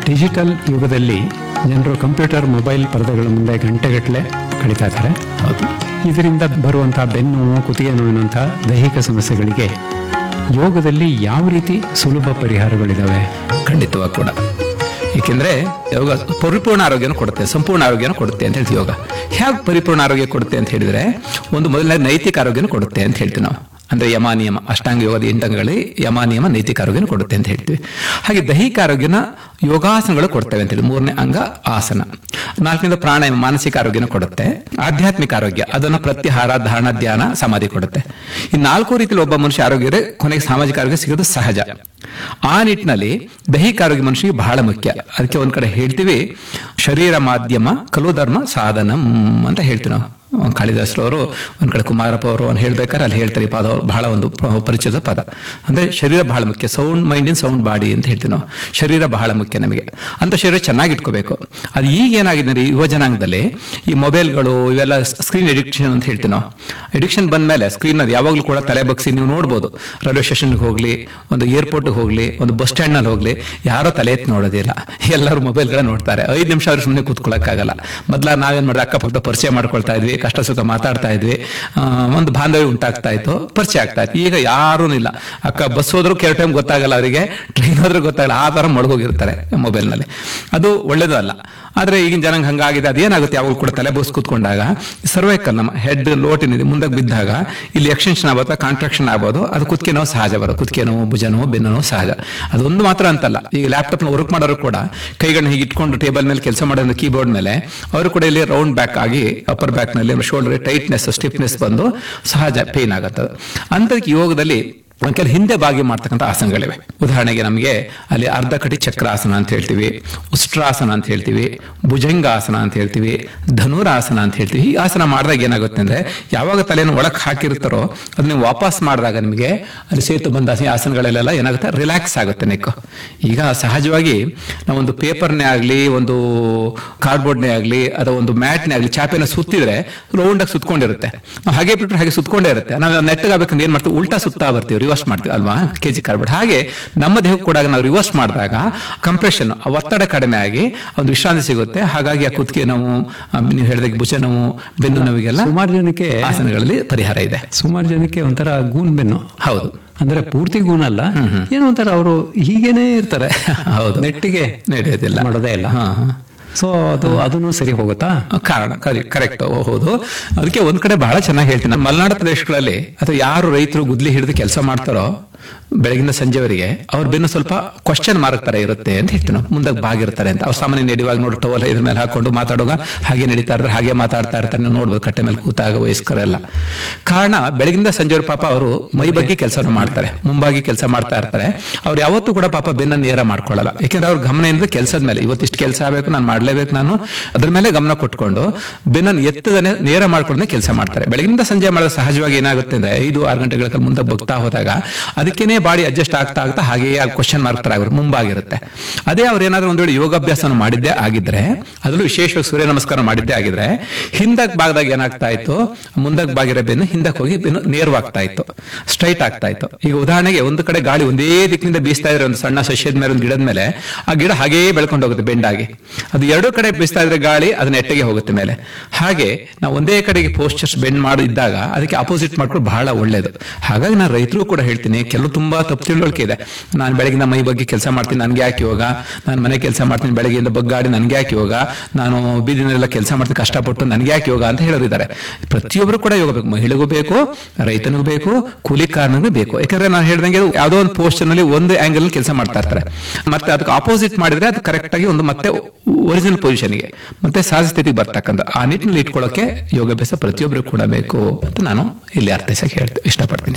Digital ಯುಗದಲ್ಲಿ ಜನರು computer mobile ಪರದೆಗಳ ಮುಂದೆ ಗಂಟೆಗಟ್ಟಲೆ ಕಳೀತಾ ಇದ್ದಾರೆ ಹೌದು ಇದರಿಂದ ಬರುವಂತಹ ಬೆನ್ನು ನೋವು ಕುತ್ತಿಗೆ ನೋವಿನಂತಹ ದೈಹಿಕ ಸಮಸ್ಯೆಗಳಿಗೆ ಯೋಗದಲ್ಲಿ ಯಾವ ರೀತಿ ಸುಲಭ ಪರಿಹಾರಗಳಿದಾವೆ ಖಂಡಿತವಾಗಿ ಕೂಡ ಏಕೆಂದ್ರೆ ಯೋಗ ಪರಿಪೂರ್ಣ ಆರೋಗ್ಯನ ಕೊಡುತ್ತೆ ಸಂಪೂರ್ಣ ಆರೋಗ್ಯನ ಕೊಡುತ್ತೆ ಅಂತ ಹೇಳ್ತೀವಿ ಯೋಗ ಹೇಗೆ ಪರಿಪೂರ್ಣ ಆರೋಗ್ಯ ಕೊಡುತ್ತೆ ಅಂತ ಹೇಳಿದ್ರೆ ಒಂದು ಮೊದಲನೇ ನೈತಿಕ ಆರೋಗ್ಯನ ಕೊಡುತ್ತೆ ಅಂತ ಹೇಳ್ತೀವಿ ನಾವು ಅಂದ್ರೆ ಯಮ ನಿಯಮ ಅಷ್ಟಾಂಗ ಯೋಗದ ಎಂಟಂಗಗಳಲ್ಲಿ ಯಮ ನಿಯಮ ನೈತಿಕ ಆರೋಗ್ಯನ ಕೊಡುತ್ತೆ ಅಂತ ಹೇಳ್ತೀವಿ ಹಾಗೆ ದೈಹಿಕ ಆರೋಗ್ಯನ ಯೋಗಾಸನಗಳು ಕೊಡ್ತವೆ ಅಂತ ಹೇಳಿ ಮೂರನೇ ಅಂಗ ಆಸನ ನಾಲ್ಕನೇದು ಪ್ರಾಣಾಯಾಮ ಮಾನಸಿಕ ಆರೋಗ್ಯನ ಕೊಡುತ್ತೆ ಆಧ್ಯಾತ್ಮಿಕ ಆರೋಗ್ಯ ಅದನ್ನು ಪ್ರತ್ಯಾಹಾರ ಧಾರಣ ಧ್ಯಾನ ಸಮಾಧಿ ಕೊಡುತ್ತೆ ಈ ನಾಲ್ಕು ರೀತಿಯಲ್ಲಿ ಒಬ್ಬ ಮನುಷ್ಯ ಆರೋಗ್ಯ ಇದ್ರೆ ಕೊನೆಗೆ ಸಾಮಾಜಿಕ ಆರೋಗ್ಯ ಸಿಗೋದು ಸಹಜ ಆ ನಿಟ್ಟಿನಲ್ಲಿ ದೈಹಿಕ ಆರೋಗ್ಯ ಮನುಷ್ಯನಿಗೆ ಬಹಳ ಮುಖ್ಯ ಅದಕ್ಕೆ ಒಂದ್ ಕಡೆ ಹೇಳ್ತೀವಿ ಶರೀರ ಮಾಧ್ಯಮ ಕಲು ಧರ್ಮ ಸಾಧನಂ ಅಂತ ಹೇಳ್ತೀವಿ ನಾವು ಕಾಳಿದಾಸರು ಅವರು ಒಂದ್ ಕಡೆ ಕುಮಾರಪ್ಪ ಅವರು ಅವ್ನು ಹೇಳ್ಬೇಕಾದ್ರೆ ಅಲ್ಲಿ ಹೇಳ್ತಾರೆ ಈ ಪದ ಅವ್ರು ಬಹಳ ಒಂದು ಪ್ರ- ಪರಿಚಯದ ಪದ ಅಂದ್ರೆ ಶರೀರ ಬಹಳ ಮುಖ್ಯ sound mind in sound body ಅಂತ ಹೇಳ್ತೀವಿ ನಾವು ಶರೀರ ಬಹಳ ಮುಖ್ಯ ನಮಗೆ ಅಂತ ಶರೀರ ಚೆನ್ನಾಗಿ ಇಟ್ಕೋಬೇಕು ಅದು ಈಗ ಏನಾಗಿದೆ ಅಂದ್ರೆ ಯುವ ಜನಾಂಗದಲ್ಲಿ ಈ ಮೊಬೈಲ್ಗಳು ಇವೆಲ್ಲ ಸ್ಕ್ರೀನ್ ಎಡಿಕ್ಷನ್ ಅಂತ ಹೇಳ್ತೀವಿ ನಾವು ಎಡಿಕ್ಷನ್ ಬಂದ್ಮೇಲೆ ಸ್ಕ್ರೀನ್ ಅದು ಯಾವಾಗಲೂ ಕೂಡ ತಲೆ ಬಗ್ಸಿ ನೀವು ನೋಡ್ಬೋದು ರೈಲ್ವೆ ಸ್ಟೇಷನ್ಗೆ ಹೋಗ್ಲಿ ಒಂದು ಏರ್ಪೋರ್ಟ್ಗೆ ಹೋಗ್ಲಿ ಒಂದು ಬಸ್ ಸ್ಟ್ಯಾಂಡ್ ನಲ್ಲಿ ಹೋಗ್ಲಿ ಯಾರೋ ತಲೆ ಎತ್ತಿ ನೋಡೋದಿಲ್ಲ ಎಲ್ಲರೂ ಮೊಬೈಲ್ಗಳ ನೋಡ್ತಾರೆ ಐದು ನಿಮಿಷ ಅವ್ರು ಸುಮ್ಮನೆ ಕೂತ್ಕೊಳ್ಳೋಕ್ಕಾಗಲ್ಲ ಮೊದ್ಲ ನಾವೇನ್ ಮಾಡಿದ್ರೆ ಅಕ್ಕಪಕ್ಕ ಪರಿಚಯ ಮಾಡ್ಕೊಳ್ತಾ ಇದ್ವಿ ಕಷ್ಟ ಸುಖ ಮಾತಾಡ್ತಾ ಇದ್ವಿ ಆ, ಒಂದು ಬಾಂಧವ್ಯ ಉಂಟಾಗ್ತಾ ಇತ್ತು ಪರಿಚಯ ಆಗ್ತಾ ಇತ್ತು ಈಗ ಯಾರೂ ಇಲ್ಲ ಅಕ್ಕ ಬಸ್ ಹೋದ್ರು ಕೆಲವು ಟೈಮ್ ಗೊತ್ತಾಗಲ್ಲ ಅವರಿಗೆ ಟ್ರೈನ್ ಹೋದ್ರೆ ಗೊತ್ತಾಗಲ್ಲ ಆ ತರ ಮಡಗೋಗಿರ್ತಾರೆ ಮೊಬೈಲ್ನಲ್ಲಿ ಅದು ಒಳ್ಳೇದು ಅಲ್ಲ ಆದ್ರೆ ಈಗಿನ ಜನಾಂಗ ಹಂಗಾಗಿದೆ ಅದೇನಾಗುತ್ತೆ ಯಾವಾಗ ಕೂಡ ತಲೆ ಬೋಸ್ ಕೂತ್ಕೊಂಡಾಗ ಸರ್ವೈಕಲ್ ನಮ್ಮ ಹೆಡ್ ಲೋಟಿನಿದೆ ಮುಂದೆ ಬಿದ್ದಾಗ ಇಲ್ಲಿ ಎಕ್ಸ್ಟೆನ್ಷನ್ ಆಗುತ್ತೆ ಕಾಂಟ್ರಾಕ್ಷನ್ ಆಗ್ಬೋದು ಅದು ಕುತ್ತಿಗೆ ನೋವು ಸಹಜ ಬರೋದು ಕುತ್ತಿಗೆ ನೋವು ಭುಜ ನೋವು ಬೆನ್ನು ನೋವು ಸಹಜ ಅದೊಂದು ಮಾತ್ರ ಅಂತಲ್ಲ ಈಗ ಲ್ಯಾಪ್ಟಾಪ್ ವರ್ಕ್ ಮಾಡೋರು ಕೂಡ ಕೈಗಳನ್ನ ಹೀಗೆ ಇಟ್ಕೊಂಡು ಟೇಬಲ್ ಮೇಲೆ ಕೆಲಸ ಮಾಡೋ ಕೀಬೋರ್ಡ್ ಮೇಲೆ ಅವರು ಕೂಡ ಇಲ್ಲಿ ರೌಂಡ್ ಬ್ಯಾಕ್ ಆಗಿ ಅಪ್ಪರ್ ಬ್ಯಾಕ್ ನಲ್ಲಿ ಶೋಲ್ಡರ್ ಟೈಟ್ನೆಸ್ ಸ್ಟಿಫ್ನೆಸ್ ಬಂದು ಸಹಜ ಪೇನ್ ಆಗತ್ತೆ ಅಂತದಕ್ಕೆ ಯೋಗದಲ್ಲಿ ಒಂದ್ ಕೆಲ ಹಿಂದೆ ಬಾಗಿ ಮಾಡ್ತಕ್ಕಂಥ ಆಸನಗಳಿವೆ ಉದಾಹರಣೆಗೆ ನಮಗೆ ಅಲ್ಲಿ ಅರ್ಧ ಕಟಿ ಚಕ್ರಾಸನ ಅಂತ ಹೇಳ್ತೀವಿ ಉಷ್ಟ್ರಾಸನ ಅಂತ ಹೇಳ್ತೀವಿ ಭುಜಂಗಾಸನ ಅಂತ ಹೇಳ್ತೀವಿ ಧನುರಾಸನ ಅಂತ ಹೇಳ್ತೀವಿ ಈ ಆಸನ ಮಾಡಿದಾಗ ಏನಾಗುತ್ತೆ ಅಂದ್ರೆ ಯಾವಾಗ ತಲೆಯನ್ನು ಒಳಕ್ ಹಾಕಿರ್ತಾರೋ ಅದನ್ನ ನೀವು ವಾಪಸ್ ಮಾಡಿದಾಗ ನಿಮಗೆ ಅಲ್ಲಿ ಸೇತು ಬಂದ ಈ ಆಸನಗಳಲ್ಲೆಲ್ಲ ಏನಾಗುತ್ತೆ ರಿಲ್ಯಾಕ್ಸ್ ಆಗುತ್ತೆ ನೆಕ್ ಈಗ ಸಹಜವಾಗಿ ನಾವೊಂದು ಪೇಪರ್ನೇ ಆಗಲಿ ಒಂದು ಕಾರ್ಡ್ಬೋರ್ಡ್ನೇ ಆಗಲಿ ಅಥವಾ ಒಂದು ಮ್ಯಾಟ್ನೇ ಆಗಲಿ ಚಾಪೆನ ಸುತ್ತಿದ್ರೆ ರೌಂಡಾಗಿ ಸುತ್ಕೊಂಡಿರುತ್ತೆ ನಾವು ಹಾಗೆ ಬಿಟ್ಟರೆ ಹಾಗೆ ಸುತ್ಕೊಂಡೇ ಇರುತ್ತೆ ನಾವು ನೆಟ್ಟಗಾಗಬೇಕಂದ್ರೆ ಏನ್ ಮಾಡ್ತೀವಿ ಉಲ್ಟಾ ಸುತ್ತಾ ಬರ್ತೀವಿ ರಿವರ್ಸ್ ಮಾಡ್ತೀವಿ ಅಲ್ವಾ ಕೆಜಿ ಕಾರ್ಬೋರ್ಡ್ ಹಾಗೆ ನಮ್ಮ ದೇಹಕ್ಕೆ ಕೂಡ ನಾವು ರಿವರ್ಸ್ ಮಾಡಿದಾಗ ಕಂಪ್ರೆಷನ್ ಒತ್ತಡ ಕಡಿಮೆ ಆಗಿ ಒಂದು ವಿಶ್ರಾಂತಿ ಸಿಗುತ್ತೆ ಹಾಗಾಗಿ ಆ ಕುತ್ತಿಗೆ ನೋವು ಆ, ನೀವು ಹೇಳಿದಾಗ ಭುಜ ನೋವು ಬೆನ್ನು ನೋವಿಗೆಲ್ಲ ಸುಮಾರು ಜನಕ್ಕೆ ಆಸನಗಳಲ್ಲಿ ಪರಿಹಾರ ಇದೆ ಸುಮಾರು ಜನಕ್ಕೆ ಒಂಥರ ಗೂನ್ ಬೆನ್ನು ಹೌದು ಅಂದ್ರೆ ಪೂರ್ತಿ ಗೂನಲ್ಲ ಏನೋ ಒಂಥರ ಅವರು ಹೀಗೇನೆ ಇರ್ತಾರೆ ಹೌದು. ನೆಟ್ಟಿಗೆ ನಡೆಯೋದಿಲ್ಲ ಮಾಡೋದೇ ಇಲ್ಲ ಹಾ, ಹಾ. ಸೊ ಅದು ಅದನ್ನು ಸರಿ ಹೋಗುತ್ತಾ ಕಾರಣ ಕರೆಕ್ಟ್ ಹೌದು ಅದಕ್ಕೆ ಒಂದ್ ಕಡೆ ಬಹಳ ಚೆನ್ನಾಗಿ ಹೇಳ್ತೀನಿ ನಮ್ಮ ಮಲೆನಾಡು ಪ್ರದೇಶಗಳಲ್ಲಿ ಅಥವಾ ಯಾರು ರೈತರು ಗುದ್ಲಿ ಹಿಡಿದು ಕೆಲಸ ಮಾಡ್ತಾರೋ ಬೆಳಗಿನ ಸಂಜೆವರೆಗೆ ಅವ್ರ ಬೆನ್ನು ಸ್ವಲ್ಪ ಕ್ವಶನ್ ಮಾರ್ಕ್ ತರ ಇರುತ್ತೆ ಅಂತ ಹೇಳ್ತೀವಿ ನಾವು ಮುಂದಕ್ಕೆ ಬಾಗಿರ್ತಾರೆ ಅಂತ ಅವ್ರು ಸಾಮಾನ್ಯ ನಡೆಯುವಾಗ ನೋಡಿ ಟವಲ್ ಇದ್ರ ಮೇಲೆ ಹಾಕೊಂಡು ಮಾತಾಡುವಾಗ ಹಾಗೆ ನಡೀತಾ ಇರ್ತಾರೆ ಹಾಗೆ ಮಾತಾಡ್ತಾ ಇರ್ತಾರೆ ನೀವು ನೋಡ್ಬೋದು ಕಟ್ಟೆ ಮೇಲೆ ಕೂತಾಗ ವಯಸ್ಕರೆಲ್ಲ ಕಾರಣ ಬೆಳಗಿಂದ ಸಂಜೆವರೆಗೆ ಪಾಪ ಅವರು ಮೈ ಬಗ್ಗೆ ಕೆಲಸ ಮಾಡ್ತಾರೆ ಮುಂಬಾಗಿ ಕೆಲಸ ಮಾಡ್ತಾ ಇರ್ತಾರೆ ಅವ್ರು ಯಾವತ್ತೂ ಕೂಡ ಪಾಪ ಬೆನ್ನ ನೇರ ಮಾಡ್ಕೊಳ್ಳಲ್ಲ ಯಾಕೆಂದ್ರೆ ಅವ್ರ ಗಮನ ಏನಿದೆ ಕೆಲಸದ ಮೇಲೆ ಇವತ್ತಿಷ್ಟು ಕೆಲಸ ಆಗಬೇಕು ನಾನು ಮಾಡ್ಲೇಬೇಕು ನಾನು ಅದ್ರ ಮೇಲೆ ಗಮನ ಕೊಟ್ಕೊಂಡು ಬೆನ್ನನ್ನು ಎತ್ತದನೆ ನೇರ ಮಾಡ್ಕೊಂಡೇ ಕೆಲಸ ಮಾಡ್ತಾರೆ ಬೆಳಗಿನಿಂದ ಸಂಜೆ ಮಾಡಿದ ಸಹಜವಾಗಿ ಏನಾಗುತ್ತೆ ಅಂದ್ರೆ ಐದು ಆರು ಗಂಟೆಗಳ ಕಾಲ ಮುಂದೆ ಬಗ್ತಾ ಹೋದಾಗ ಅದಕ್ಕೇನೆ ಬಾಡಿ ಅಡ್ಜಸ್ಟ್ ಆಗ್ತಾ ಆಗ್ತಾ ಹಾಗೆಯೇ ಕ್ವಶನ್ ಮಾರ್ಕ್ ತರ ಆಗಿರುತ್ತೆ ಮುಂಬಾಗಿರುತ್ತೆ ಅದೇ ಅವ್ರು ಏನಾದ್ರೂ ಒಂದ್ ವೇಳೆ ಯೋಗಾಭ್ಯಾಸನ ಮಾಡಿದ್ದೇ ಆಗಿದ್ರೆ ಅದರಲ್ಲೂ ವಿಶೇಷವಾಗಿ ಸೂರ್ಯ ನಮಸ್ಕಾರ ಮಾಡಿದ್ದೇ ಆಗಿದ್ರೆ ಹಿಂದಕ್ ಭಾಗದಾಗ ಏನಾಗ್ತಾ ಇತ್ತು ಮುಂದಕ್ ಬಾಗಿರೋ ಬೆನ್ನು ಹಿಂದಕ್ಕೆ ಹೋಗಿ ಬೆನ್ನು ನೇರವಾಗ್ತಾ ಇತ್ತು ಸ್ಟ್ರೈಟ್ ಆಗ್ತಾ ಇತ್ತು ಈಗ ಉದಾಹರಣೆಗೆ ಒಂದು ಕಡೆ ಗಾಳಿ ಒಂದೇ ದಿಕ್ಕಿನಿಂದ ಬೀಸ್ತಾ ಇದ್ರೆ ಒಂದು ಸಣ್ಣ ಸಸ್ಯದ ಮೇಲೆ ಒಂದು ಗಿಡದ ಮೇಲೆ ಆ ಗಿಡ ಹಾಗೇ ಬೆಳ್ಕೊಂಡು ಹೋಗುತ್ತೆ ಬೆಂಡಾಗಿ ಅದು ಎರಡೂ ಕಡೆ ಬೀಸ್ತಾ ಇದ್ರೆ ಗಾಳಿ ಅದನ್ನ ಎಟ್ಟೆಗೆ ಹೋಗುತ್ತೆ ಮೇಲೆ ಹಾಗೆ ನಾವು ಒಂದೇ ಕಡೆಗೆ ಪೋಸ್ಟರ್ಸ್ ಬೆಂಡ್ ಮಾಡಿದ್ದಾಗ ಅದಕ್ಕೆ ಅಪೋಸಿಟ್ ಮಾಡ್ಕೊಂಡು ಬಹಳ ಒಳ್ಳೇದು ಹಾಗಾಗಿ ನಾನು ರೈತರು ಕೂಡ ಹೇಳ್ತೀನಿ ಕೆಲವು ತುಂಬಾ ತಪ್ಪು ತಿಳುವಳಿಕೆ ಇದೆ ನಾನು ಬೆಳಗಿನ ಮೈ ಬಗ್ಗೆ ಕೆಲಸ ಮಾಡ್ತೀನಿ ನನ್ಗೆ ಯಾಕೆ ಯೋಗ ನಾನು ಮನೆ ಕೆಲಸ ಮಾಡ್ತೀನಿ ಬೆಳಗ್ಗೆಯಿಂದ ಬಗ್ಗಾಡಿ ನನ್ಗೆ ಯಾಕೆ ಯೋಗ ನಾನು ಬೀದಿನೆಲ್ಲ ಕೆಲಸ ಮಾಡ್ತೀನಿ ಕಷ್ಟಪಟ್ಟು ನನ್ಗೆ ಯಾಕೆ ಯೋಗ ಅಂತ ಹೇಳೋರಿದ್ದಾರೆ ಪ್ರತಿಯೊಬ್ಬರು ಕೂಡ ಯೋಗ ಬೇಕು ಮಹಿಳೆಗೂ ಬೇಕು ರೈತನಿಗೂ ಬೇಕು ಕೂಲಿಕಾರನಿಗೂ ಬೇಕು ಯಾಕಂದ್ರೆ ನಾನು ಹೇಳ್ದಂಗೆ ಅದು ಯಾವುದೋ ಒಂದು ಪೋಸ್ಟರ್ ನಲ್ಲಿ ಒಂದು ಆಂಗಲ್ ಕೆಲಸ ಮಾಡ್ತಾ ಇರ್ತಾರೆ ಮತ್ತೆ ಅದಕ್ಕೆ ಆಪೋಸಿಟ್ ಮಾಡಿದ್ರೆ ಅದು ಕರೆಕ್ಟ್ ಆಗಿ ಒಂದು ಮತ್ತೆ ಒರಿಜಿನಲ್ ಪೊಸಿಷನ್ಗೆ ಮತ್ತೆ ಸಹಜ ಸ್ಥಿತಿಗೆ ಬರ್ತಕ್ಕಂಥ ಆ ನಿಟ್ಟಿನಲ್ಲಿ ಇಟ್ಕೊಳ್ಳೋಕೆ ಯೋಗಾಭ್ಯಾಸ ಪ್ರತಿಯೊಬ್ಬರು ಕೂಡ ಬೇಕು ಅಂತ ನಾನು ಇಲ್ಲಿ ಅರ್ಥೈಸಕ್ಕೆ ಹೇಳ್ತೆ ಇಷ್ಟಪಡ್ತೀನಿ